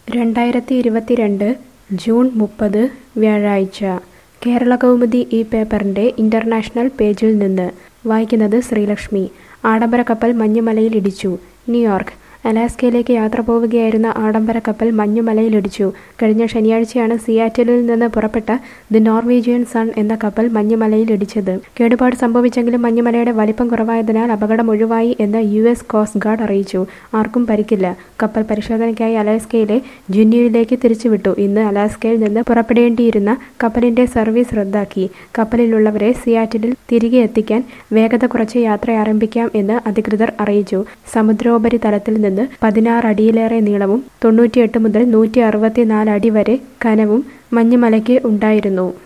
രണ്ടായിരത്തി ഇരുപത്തിരണ്ട് ജൂൺ മുപ്പത് വ്യാഴാഴ്ച കേരള കൗമുദി ഈ പേപ്പറിൻ്റെ ഇൻ്റർനാഷണൽ പേജിൽ നിന്ന് വായിക്കുന്നത് ശ്രീലക്ഷ്മി ആഡംബര കപ്പൽ മഞ്ഞുമലയിൽ ഇടിച്ചു ന്യൂയോർക്ക് അലാസ്കയിലേക്ക് യാത്ര പോവുകയായിരുന്ന ആഡംബര കപ്പൽ മഞ്ഞുമലയിലിടിച്ചു കഴിഞ്ഞ ശനിയാഴ്ചയാണ് സിയാറ്റലിൽ നിന്ന് പുറപ്പെട്ട ദി നോർവീജിയൻ സൺ എന്ന കപ്പൽ മഞ്ഞുമലയിൽ ഇടിച്ചത് കേടുപാട് സംഭവിച്ചെങ്കിലും മഞ്ഞുമലയുടെ വലിപ്പം കുറവായതിനാൽ അപകടം ഒഴിവായി എന്ന് യു എസ് കോസ്റ്റ് ഗാർഡ് അറിയിച്ചു ആർക്കും പരിക്കില്ല കപ്പൽ പരിശോധനയ്ക്കായി അലാസ്കയിലെ ജുന്യുവിലേക്ക് തിരിച്ചുവിട്ടു ഇന്ന് അലാസ്കയിൽ നിന്ന് പുറപ്പെടേണ്ടിയിരുന്ന കപ്പലിന്റെ സർവീസ് റദ്ദാക്കി കപ്പലിലുള്ളവരെ സിയാറ്റലിൽ തിരികെ എത്തിക്കാൻ വേഗത കുറച്ച് യാത്ര ആരംഭിക്കാം എന്ന് അധികൃതർ അറിയിച്ചു സമുദ്രോപരിതലത്തിൽ നിന്ന് പതിനാറ് അടിയിലേറെ നീളവും തൊണ്ണൂറ്റിയെട്ട് മുതൽ നൂറ്റി അറുപത്തിനാല് അടി വരെ കനവും മഞ്ഞുമലയ്ക്ക് ഉണ്ടായിരുന്നു